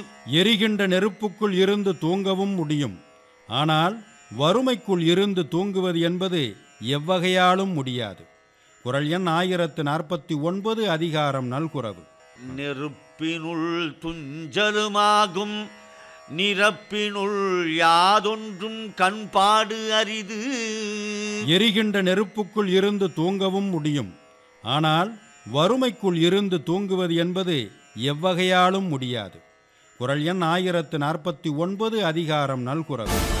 எரிகின்ற நெருப்புக்குள் இருந்து தூங்கவும் முடியும் ஆனால் வறுமைக்குள் இருந்து தூங்குவது என்பது எவ்வகையாலும் முடியாது குரல் எண் ஆயிரத்து நாற்பத்தி ஒன்பது அதிகாரம் நல்குறவு நெருப்பினுள் துஞ்சலுமாகும் நிரப்பினுள் யாதொன்றும் கண்பாடு அரிது எரிகின்ற நெருப்புக்குள் இருந்து தூங்கவும் முடியும் ஆனால் வறுமைக்குள் இருந்து தூங்குவது என்பது எவ்வகையாலும் முடியாது குரல் எண் ஆயிரத்து நாற்பத்தி ஒன்பது அதிகாரம் நல்குறவு